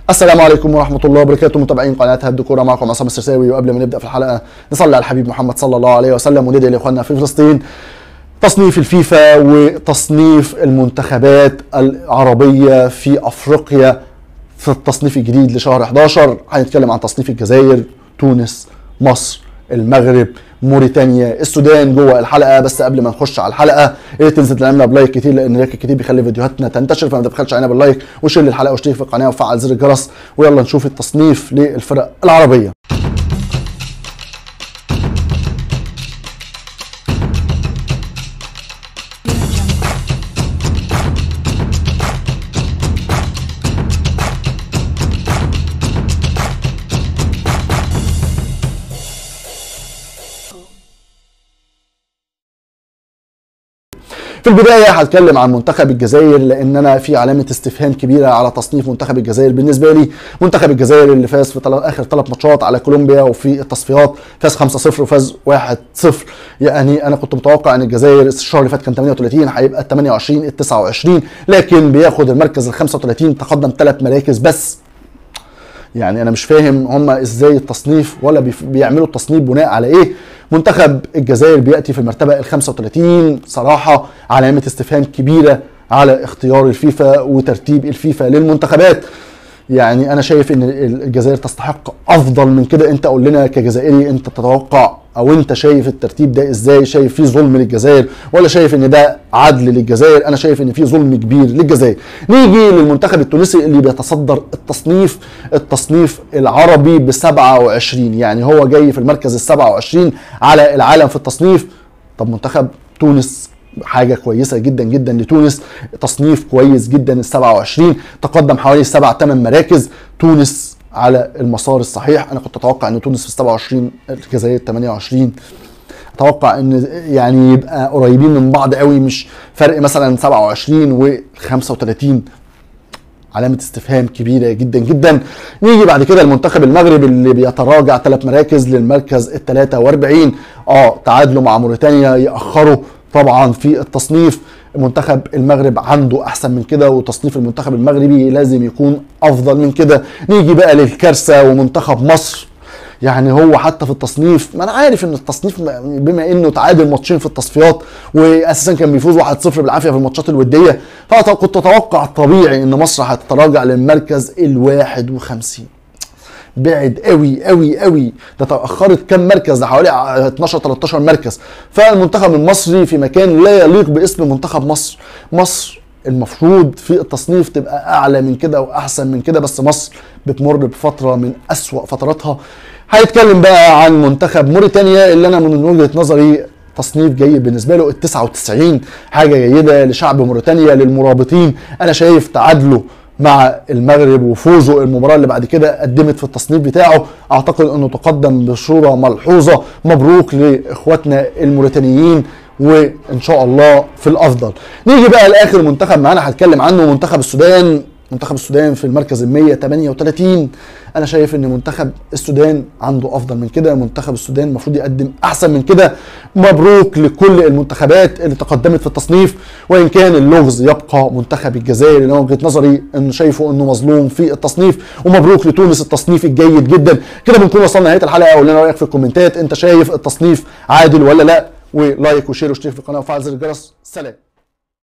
السلام عليكم ورحمة الله وبركاته متابعين قناة هد كورة معكم عصام السرساوي وقبل ما نبدأ في الحلقة نصلي على الحبيب محمد صلى الله عليه وسلم وندعي لإخواننا في فلسطين تصنيف الفيفا وتصنيف المنتخبات العربية في أفريقيا في التصنيف الجديد لشهر 11 هنتكلم عن تصنيف الجزائر تونس مصر المغرب موريتانيا السودان جوه الحلقه بس قبل ما نخش على الحلقه يا ريت تنزل تعملنا بلايك كتير لان لايك كتير بيخلي فيديوهاتنا تنتشر فما تبخلش علينا باللايك وشير الحلقه واشترك في القناه وفعل زر الجرس ويلا نشوف التصنيف للفرق العربيه في البدايه هتكلم عن منتخب الجزائر لان انا في علامه استفهام كبيره على تصنيف منتخب الجزائر بالنسبه لي منتخب الجزائر اللي فاز في تل- اخر ثلاث ماتشات على كولومبيا وفي التصفيات فاز 5-0 وفاز 1-0 يعني انا كنت متوقع ان الجزائر الشهر اللي فات كان 38 هيبقى ال 28 ال 29 لكن بياخد المركز ال 35 تقدم ثلاث مراكز بس يعني انا مش فاهم هم ازاي التصنيف ولا بيف- بيعملوا التصنيف بناء على ايه منتخب الجزائر بياتي في المرتبه ال 35 صراحه علامه استفهام كبيره على اختيار الفيفا وترتيب الفيفا للمنتخبات يعني انا شايف ان الجزائر تستحق افضل من كده انت قول لنا كجزائري انت تتوقع او انت شايف الترتيب ده ازاي شايف فيه ظلم للجزائر ولا شايف ان ده عدل للجزائر انا شايف ان فيه ظلم كبير للجزائر نيجي للمنتخب التونسي اللي بيتصدر التصنيف التصنيف العربي ب 27 يعني هو جاي في المركز ال 27 على العالم في التصنيف طب منتخب تونس حاجه كويسه جدا جدا لتونس تصنيف كويس جدا ال 27 تقدم حوالي 7 8 مراكز تونس على المسار الصحيح انا كنت اتوقع ان تونس في 27 الجزائر 28 اتوقع ان يعني يبقى قريبين من بعض قوي مش فرق مثلا 27 و 35 علامة استفهام كبيرة جدا جدا نيجي بعد كده المنتخب المغرب اللي بيتراجع ثلاث مراكز للمركز ال 43 اه تعادلوا مع موريتانيا يأخروا طبعا في التصنيف منتخب المغرب عنده احسن من كده وتصنيف المنتخب المغربي لازم يكون افضل من كده نيجي بقى للكارثة ومنتخب مصر يعني هو حتى في التصنيف ما انا عارف ان التصنيف م- بما انه تعادل ماتشين في التصفيات واساسا كان بيفوز 1-0 بالعافيه في الماتشات الوديه فكنت اتوقع طبيعي ان مصر هتتراجع للمركز ال 51 بعد قوي قوي قوي ده تاخرت كام مركز ده حوالي 12 13 مركز فالمنتخب المصري في مكان لا يليق باسم منتخب مصر مصر المفروض في التصنيف تبقى اعلى من كده واحسن من كده بس مصر بتمر بفتره من اسوا فتراتها هيتكلم بقى عن منتخب موريتانيا اللي انا من وجهه نظري تصنيف جيد بالنسبه له ال 99 حاجه جيده لشعب موريتانيا للمرابطين انا شايف تعادله مع المغرب وفوزه المباراه اللي بعد كده قدمت في التصنيف بتاعه اعتقد انه تقدم بصوره ملحوظه مبروك لاخواتنا الموريتانيين وان شاء الله في الافضل نيجي بقى لاخر منتخب معانا هتكلم عنه منتخب السودان منتخب السودان في المركز ال 138 انا شايف ان منتخب السودان عنده افضل من كده منتخب السودان المفروض يقدم احسن من كده مبروك لكل المنتخبات اللي تقدمت في التصنيف وان كان اللغز يبقى منتخب الجزائر اللي انا وجهه نظري انه شايفه انه مظلوم في التصنيف ومبروك لتونس التصنيف الجيد جدا كده بنكون وصلنا نهايه الحلقه قول لنا رايك في الكومنتات انت شايف التصنيف عادل ولا لا ولايك وشير واشترك في القناه وفعل زر الجرس سلام